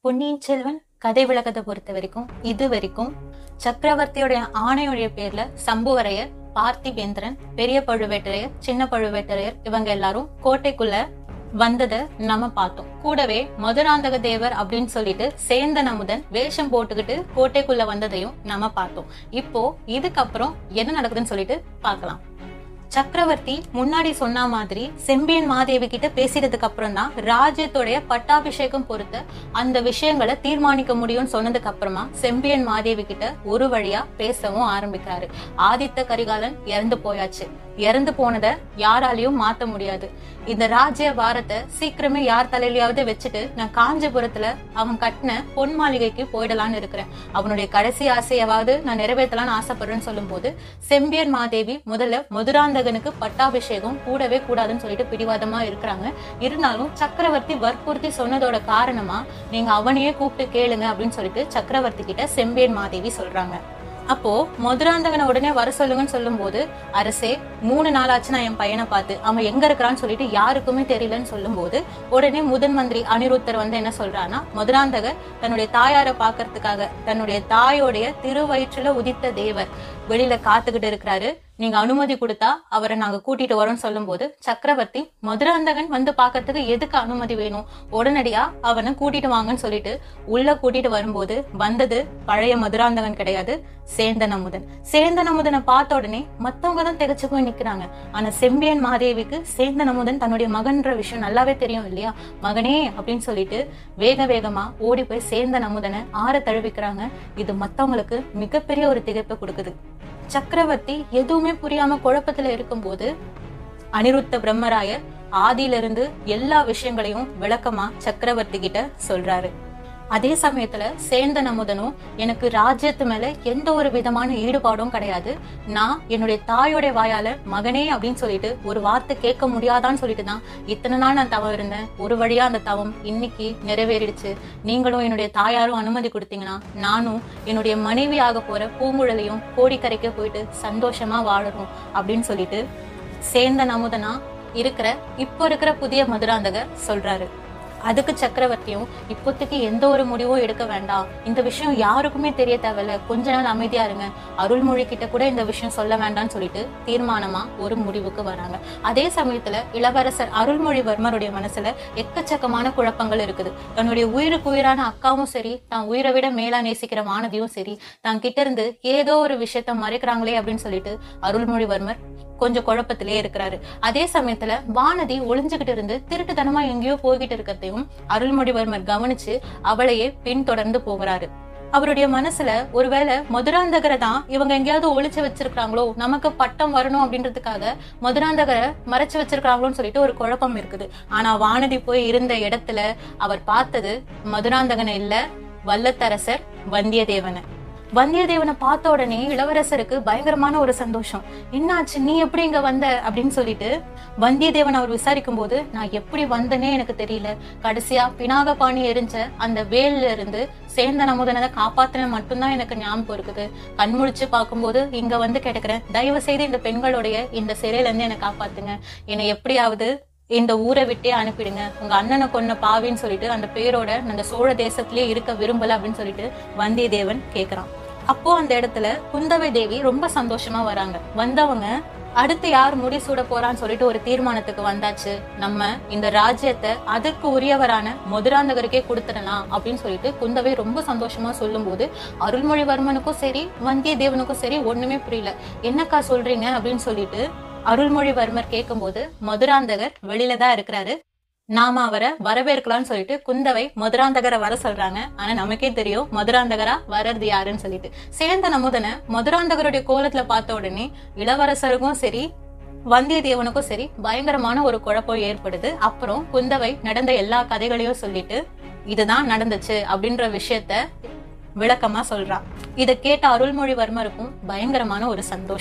பொன்னியின் செல்வன் கதை விளக்கத்தை பொறுத்த வரைக்கும் இது வரைக்கும் சக்கரவர்த்தியோட ஆணையுடைய பேர்ல சம்புவரையர் பார்த்திபேந்திரன் பெரிய பழுவேட்டரையர் சின்ன பழுவேட்டரையர் இவங்க எல்லாரும் கோட்டைக்குள்ள வந்ததை நம்ம பார்த்தோம் கூடவே மதுராந்தக தேவர் அப்படின்னு சொல்லிட்டு சேந்தன் அமுதன் வேஷம் போட்டுக்கிட்டு கோட்டைக்குள்ள வந்ததையும் நம்ம பார்த்தோம் இப்போ இதுக்கப்புறம் என்ன நடக்குதுன்னு சொல்லிட்டு பார்க்கலாம் சக்கரவர்த்தி முன்னாடி சொன்ன மாதிரி செம்பியன் மாதேவி கிட்ட பேசினதுக்கு அப்புறம் தான் ராஜ்யத்துடைய பட்டாபிஷேகம் பொறுத்த அந்த விஷயங்களை தீர்மானிக்க முடியும்னு சொன்னதுக்கு அப்புறமா செம்பியன் மாதேவி கிட்ட ஒரு வழியா பேசவும் ஆரம்பிக்கிறாரு ஆதித்த கரிகாலன் இறந்து போயாச்சு இறந்து போனதை யாராலையும் மாத்த முடியாது இந்த ராஜ்ய பாரத்தை சீக்கிரமே யார் தலையிலயாவது வச்சுட்டு நான் காஞ்சிபுரத்துல அவன் கட்டின பொன் மாளிகைக்கு போயிடலான்னு இருக்கிறேன் அவனுடைய கடைசி ஆசையாவது நான் நிறைவேற்றலாம்னு ஆசைப்படுறேன்னு சொல்லும்போது செம்பியன் மாதேவி முதல்ல மதுராந்தகனுக்கு பட்டாபிஷேகம் கூடவே கூடாதுன்னு சொல்லிட்டு பிடிவாதமா இருக்கிறாங்க இருந்தாலும் சக்கரவர்த்தி வற்புறுத்தி சொன்னதோட காரணமா நீங்க அவனையே கூப்பிட்டு கேளுங்க அப்படின்னு சொல்லிட்டு சக்கரவர்த்தி கிட்ட செம்பியன் மாதேவி சொல்றாங்க அப்போ மதுராந்தகனை உடனே வர சொல்லுங்கன்னு சொல்லும்போது அரசே மூணு நாள் ஆச்சு நான் என் பையனை பார்த்து அவன் எங்க இருக்கிறான்னு சொல்லிட்டு யாருக்குமே தெரியலன்னு சொல்லும்போது உடனே முதன் மந்திரி அனிருத்தர் வந்து என்ன சொல்றான்னா மதுராந்தகர் தன்னுடைய தாயாரை பார்க்கறதுக்காக தன்னுடைய தாயோடைய திருவயிற்றுல உதித்த தேவர் வெளியில காத்துக்கிட்டு இருக்கிறாரு நீங்க அனுமதி கொடுத்தா அவரை நாங்க கூட்டிட்டு வரோம்னு சொல்லும்போது சக்கரவர்த்தி மதுராந்தகன் வந்து பாக்கிறதுக்கு எதுக்கு அனுமதி வேணும் உடனடியா அவனை கூட்டிட்டு வாங்கன்னு சொல்லிட்டு உள்ள கூட்டிட்டு வரும்போது வந்தது பழைய மதுராந்தகன் கிடையாது சேந்தன் அமுதன் சேந்தன் அமுதனை பார்த்த உடனே மத்தவங்க தான் திகச்சு போய் நிக்கிறாங்க ஆனா செம்பியன் மாதேவிக்கு சேந்தன் அமுதன் தன்னுடைய மகன்ற விஷயம் நல்லாவே தெரியும் இல்லையா மகனே அப்படின்னு சொல்லிட்டு வேக வேகமா ஓடி போய் சேந்தன் அமுதனை ஆற தழுவிக்கிறாங்க இது மத்தவங்களுக்கு மிகப்பெரிய ஒரு திகைப்பை கொடுக்குது சக்கரவர்த்தி எதுவுமே புரியாம குழப்பத்துல இருக்கும்போது அனிருத்த பிரம்மராயர் ஆதியிலிருந்து எல்லா விஷயங்களையும் விளக்கமா சக்கரவர்த்தி கிட்ட சொல்றாரு அதே சமயத்துல சேந்தன் அமுதனும் எனக்கு ராஜ்யத்து மேல எந்த ஒரு விதமான ஈடுபாடும் கிடையாது நான் என்னுடைய தாயோட வாயால மகனே அப்படின்னு சொல்லிட்டு ஒரு வார்த்தை கேட்க முடியாதான்னு சொல்லிட்டு தான் இத்தனை நாள் நான் தவம் இருந்தேன் ஒரு வழியா அந்த தவம் இன்னைக்கு நிறைவேறிடுச்சு நீங்களும் என்னுடைய தாயாரும் அனுமதி கொடுத்தீங்கன்னா நானும் என்னுடைய மனைவி ஆக போற பூங்குழலையும் கோடிக்கரைக்கு போயிட்டு சந்தோஷமா வாழணும் அப்படின்னு சொல்லிட்டு சேந்தன் அமுதனா இருக்கிற இப்போ இருக்கிற புதிய மதுராந்தகர் சொல்றாரு அதுக்கு சக்கரவர்த்தியும் இப்போதைக்கு எந்த ஒரு முடிவும் எடுக்க வேண்டாம் இந்த விஷயம் யாருக்குமே தெரிய தேவையில்ல கொஞ்ச நாள் அமைதியா இருங்க அருள்மொழி கிட்ட கூட இந்த விஷயம் சொல்ல வேண்டாம்னு சொல்லிட்டு தீர்மானமா ஒரு முடிவுக்கு வராங்க அதே சமயத்துல இளவரசர் அருள்மொழிவர்மருடைய மனசுல எக்கச்சக்கமான குழப்பங்கள் இருக்குது தன்னுடைய உயிருக்கு உயிரான அக்காவும் சரி தான் உயிரை விட மேலா நேசிக்கிற மாணவியும் சரி தான் கிட்ட இருந்து ஏதோ ஒரு விஷயத்த மறைக்கிறாங்களே அப்படின்னு சொல்லிட்டு அருள்மொழிவர்மர் கொஞ்சம் குழப்பத்திலே இருக்கிறாரு அதே சமயத்துல வானதி ஒளிஞ்சுகிட்டு இருந்து திருட்டுத்தனமா எங்கேயோ போய்கிட்டு இருக்கிறதையும் அருள்மொழிவர்மர் கவனிச்சு அவளையே பின்தொடர்ந்து போகிறாரு அவருடைய மனசுல ஒருவேளை மதுராந்தகரை தான் இவங்க எங்கேயாவது ஒளிச்சு வச்சிருக்காங்களோ நமக்கு பட்டம் வரணும் அப்படின்றதுக்காக மதுராந்தகரை மறைச்சு வச்சிருக்காங்களோன்னு சொல்லிட்டு ஒரு குழப்பம் இருக்குது ஆனா வானதி போய் இருந்த இடத்துல அவர் பார்த்தது மதுராந்தகனை இல்ல வல்லத்தரசர் வந்தியத்தேவனை வந்தியத்தேவனை பார்த்த உடனே இளவரசருக்கு பயங்கரமான ஒரு சந்தோஷம் என்னாச்சு நீ எப்படி இங்க வந்த அப்படின்னு சொல்லிட்டு வந்தியத்தேவன் அவர் விசாரிக்கும் போது நான் எப்படி வந்தனே எனக்கு தெரியல கடைசியா பினாகபாணி எரிஞ்ச அந்த வேல்ல இருந்து சேந்தன் அமுதனை காப்பாத்தின மட்டும்தான் எனக்கு ஞாபகம் இருக்குது கண்முழிச்சு பார்க்கும்போது இங்க வந்து கிடக்குறேன் தயவு செய்து இந்த பெண்களுடைய இந்த சிறையில இருந்து என்னை காப்பாத்துங்க என்னை எப்படியாவது இந்த ஊரை விட்டே அனுப்பிடுங்க உங்க அண்ணனை கொன்ன பாவின்னு சொல்லிட்டு அந்த பேரோட அந்த சோழ தேசத்திலேயே இருக்க விரும்பல அப்படின்னு சொல்லிட்டு வந்தியத்தேவன் கேக்குறான் அப்போ அந்த இடத்துல குந்தவை தேவி ரொம்ப சந்தோஷமா வராங்க வந்தவங்க அடுத்து யார் முடிசூட போறான்னு சொல்லிட்டு ஒரு தீர்மானத்துக்கு வந்தாச்சு நம்ம இந்த ராஜ்யத்தை அதற்கு உரியவரான மதுராந்தகருக்கே கொடுத்துடலாம் அப்படின்னு சொல்லிட்டு குந்தவை ரொம்ப சந்தோஷமா சொல்லும்போது அருள்மொழிவர்மனுக்கும் சரி வந்தியத்தேவனுக்கும் சரி ஒண்ணுமே புரியல என்னக்கா சொல்றீங்க அப்படின்னு சொல்லிட்டு அருள்மொழிவர்மர் கேட்கும்போது மதுராந்தகர் வெளியில தான் இருக்கிறாரு நாம அவரை வரவேற்கலாம்னு சொல்லிட்டு குந்தவை மதுராந்தகரை வர சொல்றாங்க ஆனா நமக்கே தெரியும் மதுராந்தகரா வர்றது யாருன்னு சொல்லிட்டு சேந்தன் அமுதனை மதுராந்தகருடைய கோலத்துல பார்த்த உடனே இளவரசருக்கும் சரி வந்தியத்தேவனுக்கும் சரி பயங்கரமான ஒரு குழப்பம் ஏற்படுது அப்புறம் குந்தவை நடந்த எல்லா கதைகளையும் சொல்லிட்டு இதுதான் நடந்துச்சு அப்படின்ற விஷயத்த விளக்கமா சொல்றான் இதை கேட்ட அருள்மொழிவர்மருக்கும் பயங்கரமான ஒரு சந்தோஷம்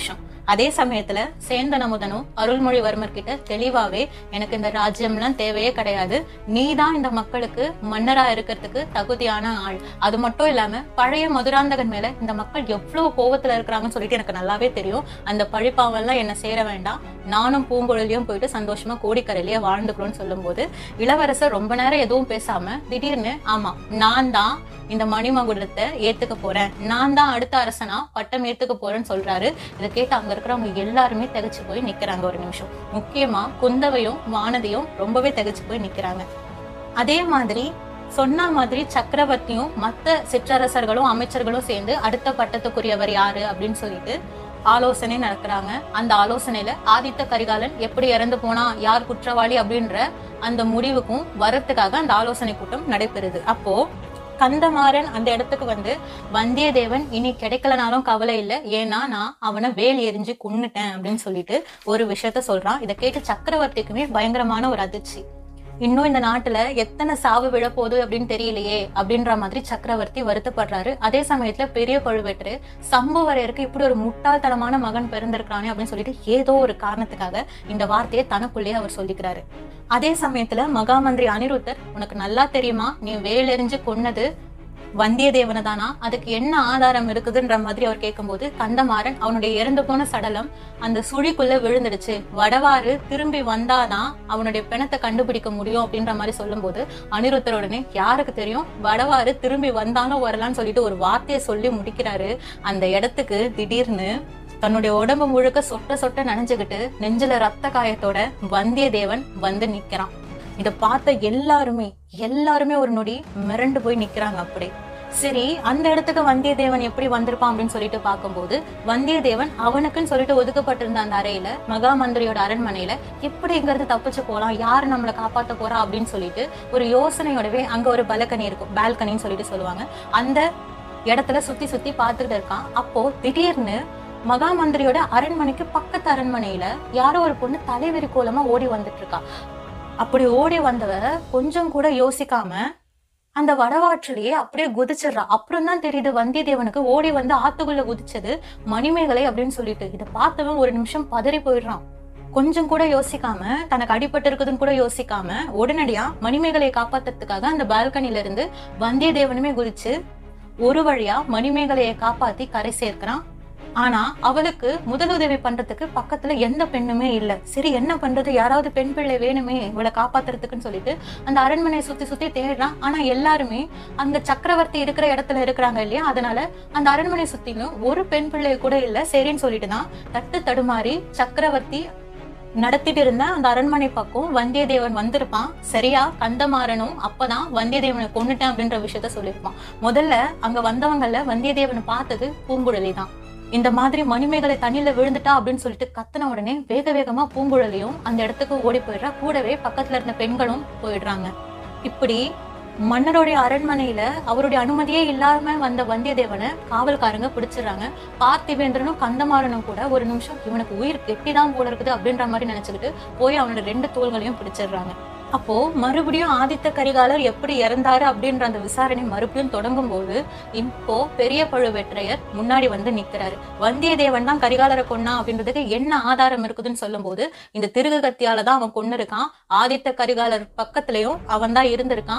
அதே சமயத்துல சேந்தன் அமுதனும் அருள்மொழிவர்மர் கிட்ட தெளிவாவே எனக்கு இந்த ராஜ்யம்லாம் தேவையே கிடையாது நீ தான் இந்த மக்களுக்கு மன்னரா இருக்கிறதுக்கு தகுதியான ஆள் அது மட்டும் இல்லாம பழைய மதுராந்தகன் மேல இந்த மக்கள் எவ்வளவு கோவத்துல இருக்கிறாங்கன்னு சொல்லிட்டு எனக்கு நல்லாவே தெரியும் அந்த பழிப்பாவெல்லாம் என்ன சேர வேண்டாம் நானும் பூங்குழலியும் போயிட்டு சந்தோஷமா கோடிக்கரையிலேயே வாழ்ந்துக்கிறோம்னு சொல்லும்போது இளவரசர் ரொம்ப நேரம் எதுவும் பேசாம திடீர்னு ஆமா நான் தான் இந்த மணிமகுடத்தை ஏத்துக்க போறேன் நான் தான் அடுத்த அரசனா பட்டம் ஏத்துக்க போறேன்னு சொல்றாரு இதை கேட்டு அங்க இருக்கிறவங்க எல்லாருமே திகைச்சு போய் நிக்கிறாங்க ஒரு நிமிஷம் முக்கியமா குந்தவையும் வானதியும் ரொம்பவே திகைச்சு போய் நிக்கிறாங்க அதே மாதிரி சொன்ன மாதிரி சக்கரவர்த்தியும் மத்த சிற்றரசர்களும் அமைச்சர்களும் சேர்ந்து அடுத்த பட்டத்துக்குரியவர் யாரு அப்படின்னு சொல்லிட்டு ஆலோசனை நடக்கிறாங்க அந்த ஆலோசனையில ஆதித்த கரிகாலன் எப்படி இறந்து போனா யார் குற்றவாளி அப்படின்ற அந்த முடிவுக்கும் வரத்துக்காக அந்த ஆலோசனை கூட்டம் நடைபெறுது அப்போ கந்தமாறன் அந்த இடத்துக்கு வந்து வந்தியத்தேவன் இனி கிடைக்கலனாலும் கவலை இல்லை ஏன்னா நான் அவனை வேல் எரிஞ்சு கொன்னுட்டேன் அப்படின்னு சொல்லிட்டு ஒரு விஷயத்த சொல்றான் இதை கேட்டு சக்கரவர்த்திக்குமே பயங்கரமான ஒரு அதிர்ச்சி இன்னும் இந்த நாட்டுல எத்தனை சாவு விழப்போகுது அப்படின்னு தெரியலையே அப்படின்ற மாதிரி சக்கரவர்த்தி வருத்தப்படுறாரு அதே சமயத்துல பெரிய பழுவேட்டரு சம்புவரையருக்கு இப்படி ஒரு முட்டாள்தனமான மகன் பிறந்திருக்கானே அப்படின்னு சொல்லிட்டு ஏதோ ஒரு காரணத்துக்காக இந்த வார்த்தையை தனக்குள்ளேயே அவர் சொல்லிக்கிறாரு அதே சமயத்துல மகாமந்திரி அனிருத்தர் உனக்கு நல்லா தெரியுமா நீ வேலெறிஞ்சு கொன்னது வந்தியத்தேவனை தானா அதுக்கு என்ன ஆதாரம் இருக்குதுன்ற மாதிரி அவர் கேட்கும்போது கந்தமாறன் அவனுடைய இறந்து போன சடலம் அந்த சுழிக்குள்ள விழுந்துடுச்சு வடவாறு திரும்பி வந்தாதான் அவனுடைய பிணத்தை கண்டுபிடிக்க முடியும் அப்படின்ற மாதிரி சொல்லும்போது அனிருத்தர் உடனே யாருக்கு தெரியும் வடவாறு திரும்பி வந்தாலும் வரலாம்னு சொல்லிட்டு ஒரு வார்த்தையை சொல்லி முடிக்கிறாரு அந்த இடத்துக்கு திடீர்னு தன்னுடைய உடம்பு முழுக்க சொட்ட சொட்ட நனைஞ்சுக்கிட்டு நெஞ்சில ரத்த காயத்தோட வந்தியத்தேவன் வந்து நிக்கிறான் இத பார்த்த எல்லாருமே எல்லாருமே ஒரு நொடி மிரண்டு போய் நிக்கிறாங்க அப்படி சரி அந்த இடத்துக்கு வந்தியத்தேவன் எப்படி வந்திருப்பான் அப்படின்னு சொல்லிட்டு பார்க்கும்போது வந்தியத்தேவன் அவனுக்குன்னு சொல்லிட்டு ஒதுக்கப்பட்டிருந்த அந்த அறையில மகாமந்திரியோட அரண்மனையில எப்படி இங்கிருந்து தப்பிச்சு போலாம் யார் நம்மளை காப்பாத்த போறா அப்படின்னு சொல்லிட்டு ஒரு யோசனையோடவே அங்க ஒரு பலகனி இருக்கும் பால்கனின்னு சொல்லிட்டு சொல்லுவாங்க அந்த இடத்துல சுத்தி சுத்தி பார்த்துட்டு இருக்கான் அப்போ திடீர்னு மகாமந்திரியோட அரண்மனைக்கு பக்கத்து அரண்மனையில யாரோ ஒரு பொண்ணு தலைவெறி கோலமா ஓடி வந்துட்டு இருக்கா அப்படி ஓடி வந்தவ கொஞ்சம் கூட யோசிக்காம அந்த வடவாற்றிலேயே அப்படியே குதிச்சிடுறா அப்புறம் தான் தெரியுது வந்தியத்தேவனுக்கு ஓடி வந்து ஆத்துக்குள்ள குதிச்சது மணிமேகலை அப்படின்னு சொல்லிட்டு இதை பார்த்தவன் ஒரு நிமிஷம் பதறி போயிடுறான் கொஞ்சம் கூட யோசிக்காம தனக்கு அடிபட்டு இருக்குதுன்னு கூட யோசிக்காம உடனடியா மணிமேகலையை காப்பாத்துறதுக்காக அந்த பால்கனில இருந்து வந்தியத்தேவனுமே குதிச்சு ஒரு வழியா மணிமேகலையை காப்பாத்தி கரை சேர்க்கிறான் ஆனா அவளுக்கு முதலுதவி பண்றதுக்கு பக்கத்துல எந்த பெண்ணுமே இல்ல சரி என்ன பண்றது யாராவது பெண் பிள்ளை வேணுமே இவளை காப்பாத்துறதுக்குன்னு சொல்லிட்டு அந்த அரண்மனையை சுத்தி சுத்தி தேடுறான் ஆனா எல்லாருமே அந்த சக்கரவர்த்தி இருக்கிற இடத்துல இருக்கிறாங்க இல்லையா அதனால அந்த அரண்மனை சுத்திலும் ஒரு பெண் பிள்ளை கூட இல்ல சரின்னு சொல்லிட்டு தான் தட்டு தடுமாறி சக்கரவர்த்தி நடத்திட்டு இருந்த அந்த அரண்மனை பக்கம் வந்தியத்தேவன் வந்திருப்பான் சரியா கந்தமாறனும் அப்பதான் வந்தியத்தேவனை கொன்னுட்டேன் அப்படின்ற விஷயத்த சொல்லியிருப்பான் முதல்ல அங்க வந்தவங்கல வந்தியத்தேவனை பார்த்தது பூங்குழலி தான் இந்த மாதிரி மணிமேகலை தண்ணியில விழுந்துட்டா அப்படின்னு சொல்லிட்டு கத்துன உடனே வேக வேகமா பூங்குழலியும் அந்த இடத்துக்கு ஓடி போயிடுறா கூடவே பக்கத்துல இருந்த பெண்களும் போயிடுறாங்க இப்படி மன்னருடைய அரண்மனையில அவருடைய அனுமதியே இல்லாம வந்த வந்தியத்தேவனை காவல்காரங்க பிடிச்சிடுறாங்க பார்த்திவேந்திரனும் கந்தமாறனும் கூட ஒரு நிமிஷம் இவனுக்கு உயிர் கெட்டிதான் போல இருக்குது அப்படின்ற மாதிரி நினைச்சுக்கிட்டு போய் அவனோட ரெண்டு தோள்களையும் பிடிச்சிடுறாங்க அப்போ மறுபடியும் ஆதித்த கரிகாலர் எப்படி இறந்தாரு அப்படின்ற அந்த விசாரணை மறுபடியும் தொடங்கும் போது இப்போ பெரிய பழுவேற்றையர் முன்னாடி வந்து நிக்கிறாரு வந்தியத்தேவன் தான் கரிகாலரை கொன்னா அப்படின்றதுக்கு என்ன ஆதாரம் இருக்குதுன்னு சொல்லும்போது இந்த திருகு கத்தியால தான் அவன் கொன்னு இருக்கான் ஆதித்த கரிகாலர் பக்கத்துலயும் அவன் தான் இருந்திருக்கான்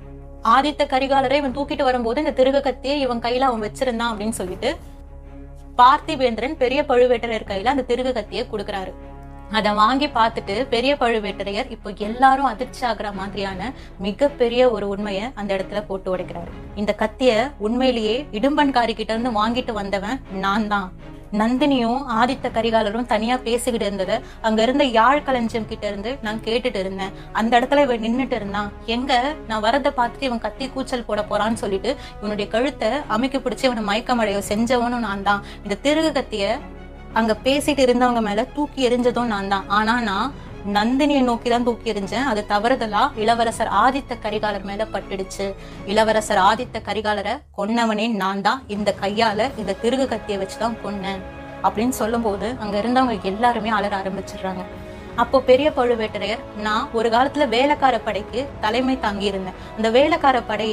ஆதித்த கரிகாலரை இவன் தூக்கிட்டு வரும்போது இந்த திருகு கத்தியை இவன் கையில அவன் வச்சிருந்தான் அப்படின்னு சொல்லிட்டு பார்த்திபேந்திரன் பெரிய பழுவேட்டரையர் கையில அந்த திருகு கத்தியை கொடுக்கறாரு அதை வாங்கி பார்த்துட்டு பெரிய பழுவேட்டரையர் இப்போ எல்லாரும் அதிர்ச்சி ஆகுற மாதிரியான மிகப்பெரிய ஒரு உண்மையை அந்த இடத்துல போட்டு உடைக்கிறாரு இந்த கத்திய உண்மையிலேயே இடும்பன்காரி கிட்ட இருந்து வாங்கிட்டு வந்தவன் நான் தான் நந்தினியும் ஆதித்த கரிகாலரும் தனியா பேசிக்கிட்டு இருந்ததை அங்க இருந்த யாழ் களஞ்சியம் கிட்ட இருந்து நான் கேட்டுட்டு இருந்தேன் அந்த இடத்துல இவன் நின்னுட்டு இருந்தான் எங்க நான் வரதை பார்த்துட்டு இவன் கத்தி கூச்சல் போட போறான்னு சொல்லிட்டு இவனுடைய கழுத்தை அமைக்க பிடிச்சி இவனை மயக்கமடைய செஞ்சவனும் நான் தான் இந்த திருகு கத்திய அங்க பேசிட்டு இருந்தவங்க மேல தூக்கி எறிஞ்சதும் நான் தான் ஆனா நான் நந்தினியை நோக்கி தான் தூக்கி எறிஞ்சேன் அது தவறுதலா இளவரசர் ஆதித்த கரிகாலர் மேல பட்டுடுச்சு இளவரசர் ஆதித்த கரிகாலரை கொன்னவனே நான் தான் இந்த கையால இந்த திருகு கத்தியை வச்சுதான் கொன்னேன் அப்படின்னு சொல்லும்போது அங்க இருந்தவங்க எல்லாருமே அலற ஆரம்பிச்சிடுறாங்க அப்போ பெரிய பழுவேட்டரையர் நான் ஒரு காலத்துல வேலைக்கார படைக்கு தலைமை தாங்கி இருந்தேன் அந்த வேலைக்கார படையே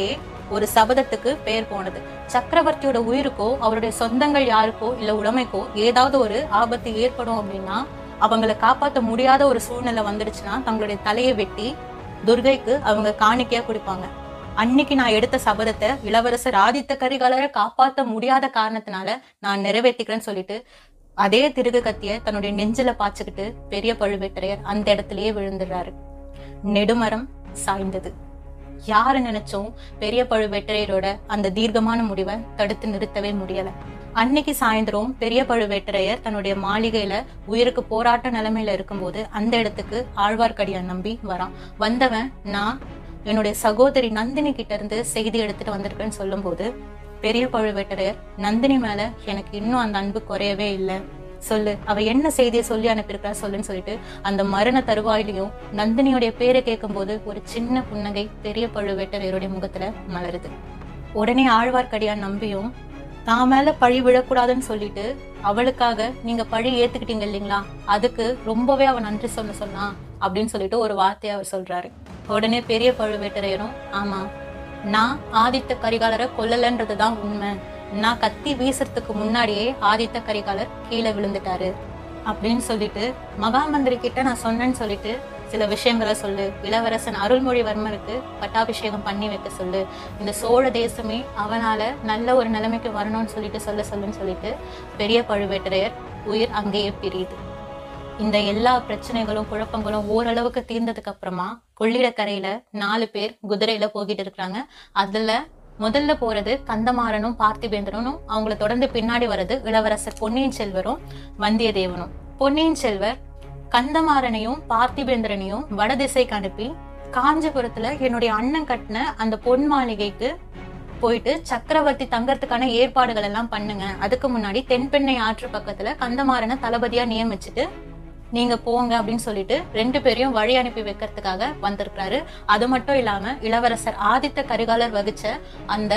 ஒரு சபதத்துக்கு பெயர் போனது சக்கரவர்த்தியோட உயிருக்கோ அவருடைய சொந்தங்கள் யாருக்கோ இல்ல உடைமைக்கோ ஏதாவது ஒரு ஆபத்து ஏற்படும் அப்படின்னா அவங்கள காப்பாற்ற முடியாத ஒரு சூழ்நிலை வந்துடுச்சுன்னா தங்களுடைய தலையை வெட்டி துர்கைக்கு அவங்க காணிக்கையா கொடுப்பாங்க அன்னைக்கு நான் எடுத்த சபதத்தை இளவரசர் ஆதித்த கரிகாலரை காப்பாற்ற முடியாத காரணத்தினால நான் நிறைவேற்றிக்கிறேன்னு சொல்லிட்டு அதே திருகு கத்திய தன்னுடைய நெஞ்சில பாய்ச்சுக்கிட்டு பெரிய பழுவேட்டரையர் அந்த இடத்திலேயே விழுந்துடுறாரு நெடுமரம் சாய்ந்தது யாரு நினைச்சோம் பெரிய பழுவேட்டரையரோட அந்த தீர்க்கமான முடிவை தடுத்து நிறுத்தவே முடியல அன்னைக்கு சாயந்தரம் பெரிய பழுவேட்டரையர் தன்னுடைய மாளிகையில உயிருக்கு போராட்ட நிலைமையில இருக்கும்போது அந்த இடத்துக்கு ஆழ்வார்க்கடியான் நம்பி வரான் வந்தவன் நான் என்னுடைய சகோதரி நந்தினி கிட்ட இருந்து செய்தி எடுத்துட்டு வந்திருக்கேன்னு சொல்லும்போது பெரிய பழுவேட்டரையர் நந்தினி மேல எனக்கு இன்னும் அந்த அன்பு குறையவே இல்லை சொல்லு அவ என்ன செய்தியை சொல்லி அனுப்பியிருக்கா சொல்லுன்னு சொல்லிட்டு அந்த மரண தருவாயிலையும் நந்தினியுடைய பேரை கேட்கும்போது ஒரு சின்ன புன்னகை பெரிய பழுவேட்டரையருடைய முகத்துல மலருது உடனே ஆழ்வார்க்கடியான் நம்பியும் தான் மேல பழி விழக்கூடாதுன்னு சொல்லிட்டு அவளுக்காக நீங்க பழி ஏத்துக்கிட்டீங்க இல்லைங்களா அதுக்கு ரொம்பவே அவ நன்றி சொல்ல சொன்னா அப்படின்னு சொல்லிட்டு ஒரு வார்த்தையை அவர் சொல்றாரு உடனே பெரிய பழுவேட்டரையரும் ஆமா நான் ஆதித்த கரிகாலரை கொல்லலன்றதுதான் உண்மை நான் கத்தி வீசுறதுக்கு முன்னாடியே ஆதித்த கரிகாலர் கீழே விழுந்துட்டாரு அப்படின்னு சொல்லிட்டு மகாமந்திரி கிட்ட நான் சொன்னேன்னு சொல்லிட்டு சில விஷயங்களை சொல்லு இளவரசன் அருள்மொழிவர்மருக்கு பட்டாபிஷேகம் பண்ணி வைக்க சொல்லு இந்த சோழ தேசமே அவனால நல்ல ஒரு நிலைமைக்கு வரணும்னு சொல்லிட்டு சொல்ல சொல்லுன்னு சொல்லிட்டு பெரிய பழுவேட்டரையர் உயிர் அங்கேயே பிரியுது இந்த எல்லா பிரச்சனைகளும் குழப்பங்களும் ஓரளவுக்கு தீர்ந்ததுக்கு அப்புறமா கொள்ளிடக்கரையில நாலு பேர் குதிரையில போகிட்டு இருக்கிறாங்க அதுல முதல்ல போறது கந்தமாறனும் பார்த்திபேந்திரனும் அவங்கள தொடர்ந்து பின்னாடி வர்றது இளவரசர் பொன்னியின் செல்வரும் வந்தியத்தேவனும் பொன்னியின் செல்வர் கந்தமாறனையும் பார்த்திபேந்திரனையும் வடதிசைக்கு அனுப்பி காஞ்சிபுரத்துல என்னுடைய அண்ணன் கட்டின அந்த பொன் மாளிகைக்கு போயிட்டு சக்கரவர்த்தி தங்கறதுக்கான ஏற்பாடுகள் எல்லாம் பண்ணுங்க அதுக்கு முன்னாடி தென்பெண்ணை ஆற்று பக்கத்துல கந்தமாறனை தளபதியா நியமிச்சுட்டு நீங்க போங்க அப்படின்னு சொல்லிட்டு ரெண்டு பேரையும் வழி அனுப்பி வைக்கிறதுக்காக வந்திருக்கிறாரு அது மட்டும் இல்லாம இளவரசர் ஆதித்த கரிகாலர் வகிச்ச அந்த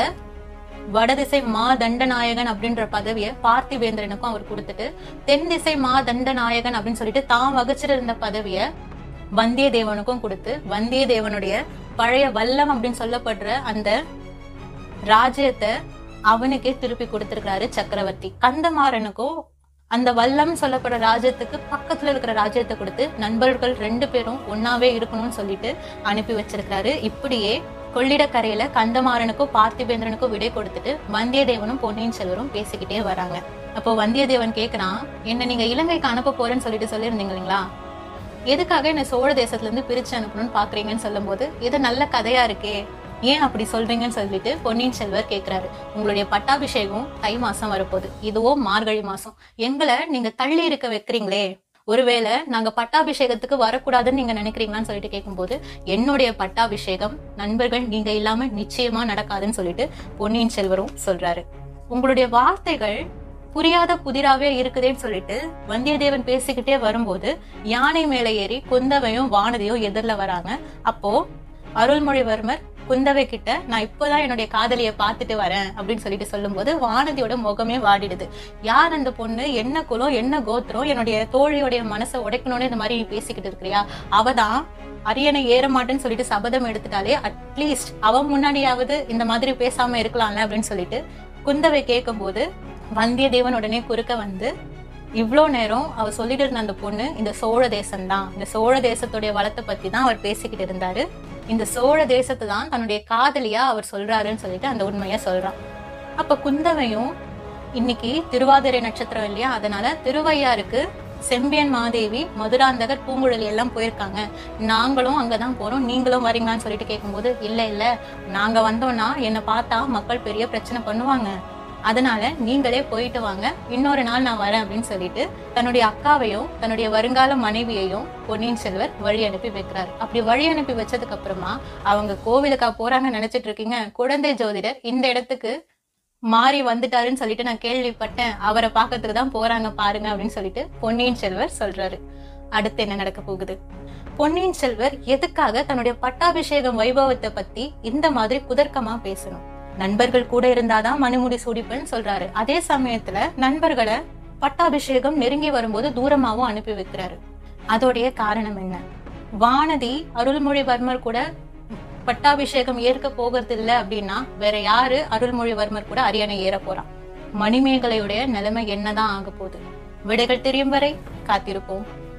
வடதிசை மா தண்டநாயகன் அப்படின்ற பதவியை பார்த்திவேந்திரனுக்கும் அவர் கொடுத்துட்டு தென் திசை மா தண்டநாயகன் அப்படின்னு சொல்லிட்டு தான் வகிச்சிருந்த பதவியை வந்தியத்தேவனுக்கும் கொடுத்து வந்தியத்தேவனுடைய பழைய வல்லம் அப்படின்னு சொல்லப்படுற அந்த ராஜ்யத்தை அவனுக்கே திருப்பி கொடுத்திருக்கிறாரு சக்கரவர்த்தி கந்தமாறனுக்கும் அந்த வல்லம் சொல்லப்படுற ராஜ்யத்துக்கு பக்கத்துல இருக்கிற ராஜ்யத்தை கொடுத்து நண்பர்கள் ரெண்டு பேரும் ஒன்னாவே இருக்கணும்னு சொல்லிட்டு அனுப்பி வச்சிருக்கிறாரு இப்படியே கொள்ளிடக்கரையில கந்தமாறனுக்கும் பார்த்திபேந்திரனுக்கும் விடை கொடுத்துட்டு வந்தியத்தேவனும் பொன்னியின் செல்வரும் பேசிக்கிட்டே வராங்க அப்போ வந்தியத்தேவன் கேக்குறான் என்ன நீங்க இலங்கைக்கு அனுப்ப போறேன்னு சொல்லிட்டு சொல்லியிருந்தீங்க இல்லைங்களா எதுக்காக என்ன சோழ தேசத்துல இருந்து பிரிச்சு அனுப்பணும்னு பாக்குறீங்கன்னு சொல்லும்போது இது நல்ல கதையா இருக்கே ஏன் அப்படி சொல்றீங்கன்னு சொல்லிட்டு பொன்னியின் செல்வர் கேக்குறாரு உங்களுடைய பட்டாபிஷேகம் தை மாசம் வரப்போகுது இதுவோ மார்கழி மாசம் எங்களை நீங்க தள்ளி இருக்க வைக்கிறீங்களே ஒருவேளை நாங்க பட்டாபிஷேகத்துக்கு வரக்கூடாதுன்னு நீங்க நினைக்கிறீங்களான்னு சொல்லிட்டு கேட்கும்போது என்னுடைய பட்டாபிஷேகம் நண்பர்கள் நீங்க இல்லாம நிச்சயமா நடக்காதுன்னு சொல்லிட்டு பொன்னியின் செல்வரும் சொல்றாரு உங்களுடைய வார்த்தைகள் புரியாத புதிராவே இருக்குதேன்னு சொல்லிட்டு வந்தியத்தேவன் பேசிக்கிட்டே வரும்போது யானை மேல ஏறி குந்தவையும் வானதியும் எதிரில வராங்க அப்போ அருள்மொழிவர்மர் குந்தவை கிட்ட நான் இப்போதான் என்னுடைய காதலியை பார்த்துட்டு வரேன் அப்படின்னு சொல்லிட்டு சொல்லும்போது வானதியோட முகமே வாடிடுது யார் அந்த பொண்ணு என்ன குலம் என்ன கோத்திரம் என்னுடைய தோழியோடைய மனசை உடைக்கணும்னு இந்த மாதிரி நீ பேசிக்கிட்டு இருக்கிறியா அவதான் அரியணை ஏற மாட்டேன்னு சொல்லிட்டு சபதம் எடுத்துட்டாலே அட்லீஸ்ட் அவ முன்னாடியாவது இந்த மாதிரி பேசாம இருக்கலாம்ல அப்படின்னு சொல்லிட்டு குந்தவை கேட்கும்போது வந்தியத்தேவன் உடனே குறுக்க வந்து இவ்வளோ நேரம் அவர் சொல்லிட்டு இருந்த அந்த பொண்ணு இந்த சோழ தேசம்தான் இந்த சோழ தேசத்துடைய வளத்தை பத்தி தான் அவர் பேசிக்கிட்டு இருந்தாரு இந்த சோழ தேசத்தை தான் தன்னுடைய காதலியா அவர் சொல்றாருன்னு சொல்லிட்டு அந்த உண்மையை சொல்றான் அப்ப குந்தவையும் இன்னைக்கு திருவாதிரை நட்சத்திரம் இல்லையா அதனால திருவையாருக்கு செம்பியன் மாதேவி மதுராந்தகர் பூங்குழலி எல்லாம் போயிருக்காங்க நாங்களும் அங்கதான் போறோம் நீங்களும் வரீங்களான்னு சொல்லிட்டு கேட்கும்போது இல்ல இல்ல நாங்க வந்தோம்னா என்னை பார்த்தா மக்கள் பெரிய பிரச்சனை பண்ணுவாங்க அதனால நீங்களே போயிட்டு வாங்க இன்னொரு நாள் நான் வரேன் அப்படின்னு சொல்லிட்டு தன்னுடைய அக்காவையும் தன்னுடைய வருங்கால மனைவியையும் பொன்னியின் செல்வர் வழி அனுப்பி வைக்கிறாரு அப்படி வழி அனுப்பி வச்சதுக்கு அப்புறமா அவங்க கோவிலுக்கா போறாங்க நினைச்சிட்டு இருக்கீங்க குழந்தை ஜோதிடர் இந்த இடத்துக்கு மாறி வந்துட்டாருன்னு சொல்லிட்டு நான் கேள்விப்பட்டேன் அவரை பார்க்கறதுக்கு தான் போறாங்க பாருங்க அப்படின்னு சொல்லிட்டு பொன்னியின் செல்வர் சொல்றாரு அடுத்து என்ன நடக்க போகுது பொன்னியின் செல்வர் எதுக்காக தன்னுடைய பட்டாபிஷேகம் வைபவத்தை பத்தி இந்த மாதிரி குதர்க்கமா பேசணும் நண்பர்கள் கூட இருந்தாதான் மணிமுடி சூடிப்பேன்னு சொல்றாரு அதே சமயத்துல நண்பர்களை பட்டாபிஷேகம் நெருங்கி வரும்போது தூரமாவும் அனுப்பி வைக்கிறாரு அதோடைய காரணம் என்ன வானதி அருள்மொழிவர்மர் கூட பட்டாபிஷேகம் ஏற்க போகிறது இல்ல அப்படின்னா வேற யாரு அருள்மொழிவர்மர் கூட அரியணை ஏற போறான் மணிமேகலையுடைய நிலைமை என்னதான் ஆக போகுது விடைகள் தெரியும் வரை காத்திருப்போம்